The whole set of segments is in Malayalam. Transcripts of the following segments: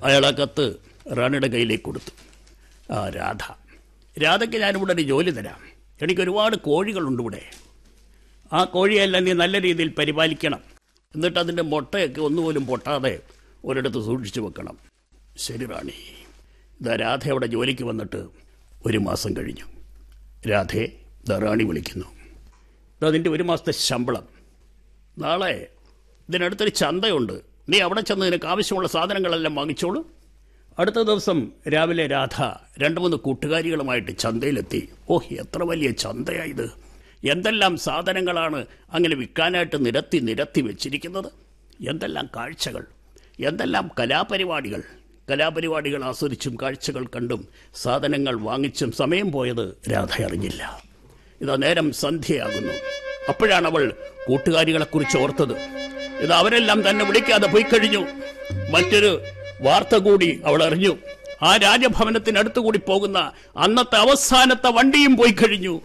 അയാൾ ആ കത്ത് റാണിയുടെ കയ്യിലേക്ക് കൊടുത്തു ആ രാധ രാധയ്ക്ക് ഞാനിവിടെ ഒരു ജോലി തരാം എനിക്ക് ഒരുപാട് കോഴികളുണ്ട് ഇവിടെ ആ കോഴിയെല്ലാം നീ നല്ല രീതിയിൽ പരിപാലിക്കണം എന്നിട്ട് അതിൻ്റെ മുട്ടയൊക്കെ ഒന്നുപോലും പൊട്ടാതെ ഒരിടത്ത് സൂക്ഷിച്ചു വെക്കണം ശരി റാണി ഇതാ രാധ അവിടെ ജോലിക്ക് വന്നിട്ട് ഒരു മാസം കഴിഞ്ഞു രാധയെ ഇതാ റാണി വിളിക്കുന്നു ഇതാ നിന്റെ ഒരു മാസത്തെ ശമ്പളം നാളെ ഇതിനടുത്തൊരു ചന്തയുണ്ട് നീ അവിടെ ചെന്ന് നിനക്ക് ആവശ്യമുള്ള സാധനങ്ങളെല്ലാം വാങ്ങിച്ചോളൂ അടുത്ത ദിവസം രാവിലെ രാധ രണ്ട് മൂന്ന് കൂട്ടുകാരികളുമായിട്ട് ചന്തയിലെത്തി ഓ എത്ര വലിയ ചന്തയായത് എന്തെല്ലാം സാധനങ്ങളാണ് അങ്ങനെ വിൽക്കാനായിട്ട് നിരത്തി നിരത്തി വെച്ചിരിക്കുന്നത് എന്തെല്ലാം കാഴ്ചകൾ എന്തെല്ലാം കലാപരിപാടികൾ കലാപരിപാടികൾ ആസ്വദിച്ചും കാഴ്ചകൾ കണ്ടും സാധനങ്ങൾ വാങ്ങിച്ചും സമയം പോയത് രാധ അറിഞ്ഞില്ല ഇതാ നേരം സന്ധ്യയാകുന്നു അപ്പോഴാണ് അവൾ കൂട്ടുകാരികളെക്കുറിച്ച് ഓർത്തത് ഇത് അവരെല്ലാം തന്നെ വിളിക്കാതെ പോയി കഴിഞ്ഞു മറ്റൊരു വാർത്ത കൂടി അവൾ അറിഞ്ഞു ആ രാജഭവനത്തിനടുത്ത് കൂടി പോകുന്ന അന്നത്തെ അവസാനത്തെ വണ്ടിയും പോയി കഴിഞ്ഞു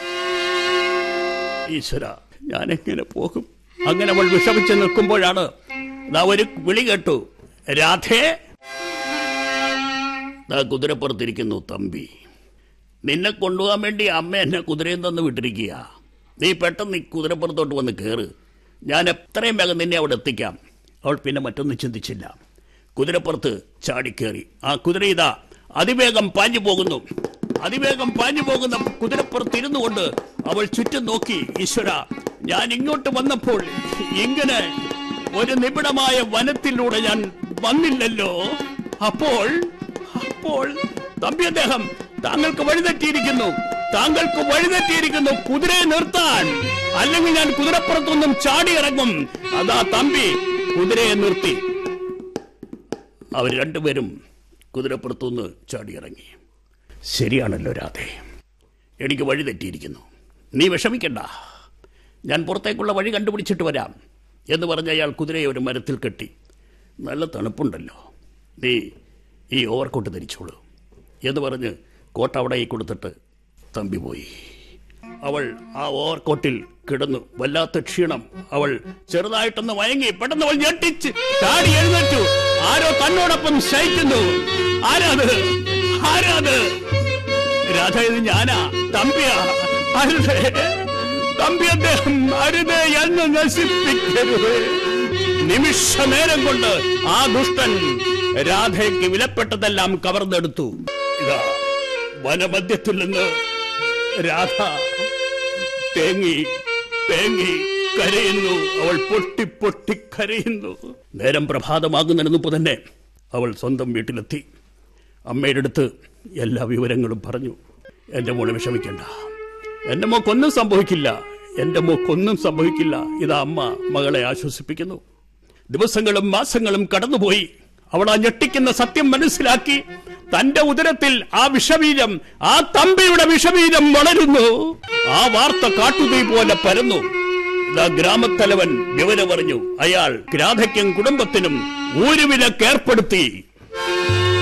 ഈശ്വര ഞാൻ എങ്ങനെ പോകും അങ്ങനെ അവൾ വിഷമിച്ച് നിൽക്കുമ്പോഴാണ് ദാ ഒരു വിളി കേട്ടു രാധേ ദാ കുതിരപ്പുറത്തിരിക്കുന്നു തമ്പി നിന്നെ കൊണ്ടുപോകാൻ വേണ്ടി അമ്മ എന്നെ കുതിരയിൽ തന്ന് വിട്ടിരിക്കുക നീ പെട്ടെന്ന് ഈ കുതിരപ്പുറത്തോട്ട് വന്ന് കയറ് ഞാൻ എത്രയും വേഗം നിന്നെ അവിടെ എത്തിക്കാം അവൾ പിന്നെ മറ്റൊന്നും ചിന്തിച്ചില്ല കുതിരപ്പുറത്ത് ചാടിക്കേറി ആ കുതിര ഇതാ അതിവേഗം പാഞ്ഞു പോകുന്നു അതിവേഗം പാഞ്ഞു പോകുന്ന കുതിരപ്പുറത്ത് ഇരുന്നു കൊണ്ട് അവൾ ചുറ്റും നോക്കി ഈശ്വര ഞാൻ ഇങ്ങോട്ട് വന്നപ്പോൾ ഇങ്ങനെ ഒരു നിബിഡമായ വനത്തിലൂടെ ഞാൻ വന്നില്ലല്ലോ അപ്പോൾ അപ്പോൾ തമ്പി അദ്ദേഹം താങ്കൾക്ക് വഴിതെറ്റിയിരിക്കുന്നു താങ്കൾക്ക് വഴിതെറ്റിയിരിക്കുന്നു കുതിരയെ നിർത്താൻ അല്ലെങ്കിൽ ഞാൻ കുതിരപ്പുറത്തൊന്നും ചാടിയിറങ്ങും അതാ തമ്പി കുതിരയെ നിർത്തി അവർ രണ്ടുപേരും കുതിരപ്പുറത്തുനിന്ന് ചാടിയിറങ്ങി ശരിയാണല്ലോ രാധേ എനിക്ക് വഴി തെറ്റിയിരിക്കുന്നു നീ വിഷമിക്കണ്ട ഞാൻ പുറത്തേക്കുള്ള വഴി കണ്ടുപിടിച്ചിട്ട് വരാം എന്ന് പറഞ്ഞ് അയാൾ കുതിരയെ ഒരു മരത്തിൽ കെട്ടി നല്ല തണുപ്പുണ്ടല്ലോ നീ ഈ ഓവർകോട്ട് ധരിച്ചോളൂ എന്ന് പറഞ്ഞ് കോട്ട അവിടെ കൊടുത്തിട്ട് തമ്പി പോയി അവൾ ആ ഓവർകോട്ടിൽ കിടന്നു വല്ലാത്ത ക്ഷീണം അവൾ ചെറുതായിട്ടൊന്ന് വയങ്ങി പെട്ടെന്ന് അവൾ ഞെട്ടിച്ച് ചാടി എഴുന്നേറ്റു ആരോ തന്നോടൊപ്പം ശയിക്കുന്നു ആരാത് ആരാത് രാധ ഇത് ഞാനാ തമ്പിയാ അരുതേ തമ്പി അദ്ദേഹം അരുതേ എന്ന് നശിപ്പിക്കരുത് നിമിഷ നേരം കൊണ്ട് ആ ദുഷ്ടൻ രാധയ്ക്ക് വിലപ്പെട്ടതെല്ലാം കവർന്നെടുത്തു ഇതാ വനമധ്യത്തിൽ നിന്ന് രാധ തേങ്ങി തേങ്ങി കരയുന്നു അവൾ പൊട്ടി പൊട്ടി കരയുന്നു നേരം പ്രഭാതമാകുന്നതിന് മുമ്പ് തന്നെ അവൾ സ്വന്തം വീട്ടിലെത്തി അമ്മയുടെ അടുത്ത് എല്ലാ വിവരങ്ങളും പറഞ്ഞു എൻ്റെ മോളെ വിഷമിക്കണ്ട എൻ്റെ മോക്കൊന്നും സംഭവിക്കില്ല എൻ്റെ മോക്കൊന്നും സംഭവിക്കില്ല ഇതാ അമ്മ മകളെ ആശ്വസിപ്പിക്കുന്നു ദിവസങ്ങളും മാസങ്ങളും കടന്നുപോയി അവൾ ആ ഞെട്ടിക്കുന്ന സത്യം മനസ്സിലാക്കി തന്റെ ഉദരത്തിൽ ആ വിഷബീജം ആ തമ്പിയുടെ വിഷബീജം വളരുന്നു ആ വാർത്ത കാട്ടുതീ പോലെ പരന്നു ഇതാ ഗ്രാമത്തലവൻ വിവരമറിഞ്ഞു അയാൾ രാധയ്ക്കും കുടുംബത്തിനും ഊരുവിലക്കേർപ്പെടുത്തി